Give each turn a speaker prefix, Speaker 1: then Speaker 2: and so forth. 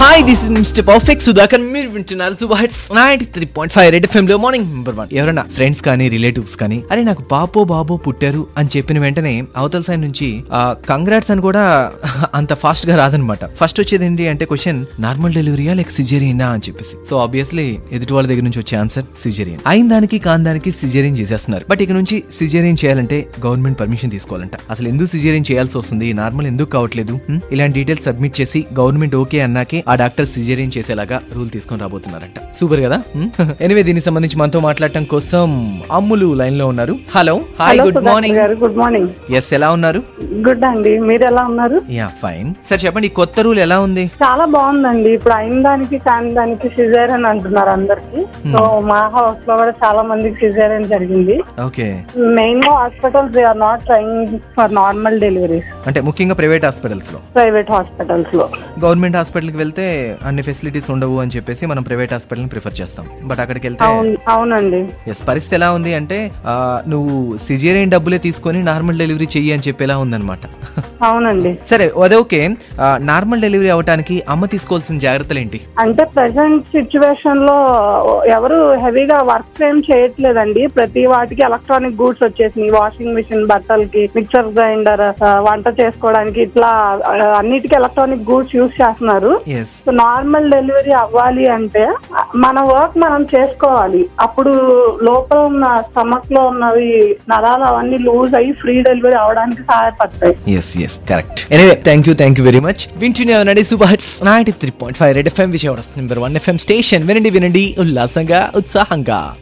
Speaker 1: Hi this is mister perfect Sudhakar మీరు వింటున్నారు super ninety three point five red FM లో morning number one ఎవరైనా friends కానీ relatives కానీ అరే నాకు పాపో బాబో పుట్టారు అని చెప్పిన వెంటనే అవతల సైడ్ నుంచి కంగ్రాట్స్ అని కూడా అంత ఫాస్ట్ గా రాదనమాట ఫస్ట్ వచ్చేది ఏంటి అంటే క్వశ్చన్ నార్మల్ డెలివరీయా లేక సిజేరియనా అని చెప్పేసి సో ఆబ్వియస్లీ ఎదుటి వాళ్ళ దగ్గర నుంచి వచ్చే ఆన్సర్ సిజేరియన్ అయిన దానికి కాని దానికి సిజేరియన్ చేసేస్తున్నారు బట్ ఇక నుంచి సిజేరియన్ చేయాలంటే గవర్నమెంట్ పర్మిషన్ తీసుకోవాలంట అసలు ఎందుకు సిజేరియన్ చేయాల్సి వస్తుంది నార్మల్ ఎందుకు కావట్లేదు హ్మ్? ఇలాంటి డీటెయిల్స్ సబ్మిట్ చేసి గవర్నమెంట్ ఓకే అన్నాకే ఆ డాక్టర్ సిజేరియన్ చేసేలాగా రూల్ తీసుకొని రాబోతున్నారంట సూపర్ కదా ఎనివే దీనికి సంబంధించి మనతో మాట్లాడటం కోసం అమ్ములు లైన్ లో ఉన్నారు hello hi
Speaker 2: hello
Speaker 1: good
Speaker 2: Sudhakar
Speaker 1: morning
Speaker 2: garu good morning
Speaker 1: yes ఎలా ఉన్నారు
Speaker 2: గుడ్ అండి మీరు ఎలా ఉన్నారు
Speaker 1: యా ఫైన్ సార్ చెప్పండి ఈ కొత్త రూల్ ఎలా ఉంది
Speaker 2: చాలా బాగుందండి ఇప్పుడు అయిన దానికి కాని దానికి సిజేర్ అని అంటున్నారు అందరికి సో మా హౌస్ లో కూడా చాలా మందికి సిజేర్ అని జరిగింది
Speaker 1: ఓకే
Speaker 2: మెయిన్ గా hospitals they are not trying for normal deliveries
Speaker 1: అంటే ముఖ్యంగా ప్రైవేట్ హాస్పిటల్స్ లో
Speaker 2: ప్రైవేట్ హాస్పిటల్స్ లో
Speaker 1: గవర్నమెంట్ హాస్పిటల్కి వెళ్తే అన్ని ఫెసిలిటీస్ ఉండవు అని చెప్పేసి మనం ప్రైవేట్ హాస్పిటల్ ప్రిఫర్ చేస్తాం బట్ అక్కడికి వెళ్తే
Speaker 2: అవును అవునండి
Speaker 1: ఎస్ పరిస్థితి ఎలా ఉంది అంటే ఆ, నువ్వు సిజేరియన్ డబ్బులే తీసుకొని నార్మల్ డెలివరీ చెయ్యి అని చెప్పేలా ఉందన్నమాట
Speaker 2: అవునండి
Speaker 1: సరే అదే ఓకే నార్మల్ డెలివరీ అవడానికి అమ్మ తీసుకోవాల్సిన జాగ్రత్తలు ఏంటి
Speaker 2: అంటే ప్రెసెంట్ సిచ్యువేషన్ లో ఎవరు హెవీగా వర్క్ ఏం చేయట్లేదండి ప్రతి వాటికి ఎలక్ట్రానిక్ గూడ్స్ వచ్చేసినాయి వాషింగ్ మిషన్ బట్టలకి మిక్సర్ గ్రైండర్ వంట చేసుకోవడానికి ఇట్లా ఆ, అన్నిటికీ ఎలక్ట్రానిక్ గూడ్స్ యూస్ చేస్తున్నారు
Speaker 1: ఎస్
Speaker 2: సో నార్మల్ డెలివరీ అవ్వాలి అంటే మన వర్క్ మనం చేసుకోవాలి అప్పుడు లోపల ఉన్న స్టమక్ లో ఉన్నవి నరాలు అవన్నీ లూజ్ అయ్యి ఫ్రీ డెలివరీ అవడానికి సహాయపడతాయి
Speaker 1: yes yes correct anyway thank you thank you very much వింటూనే ఉండండి super hits ninety three point five red FM Vijayawada number one FM station వినండి వినండి ఉల్లాసంగా ఉత్సాహంగా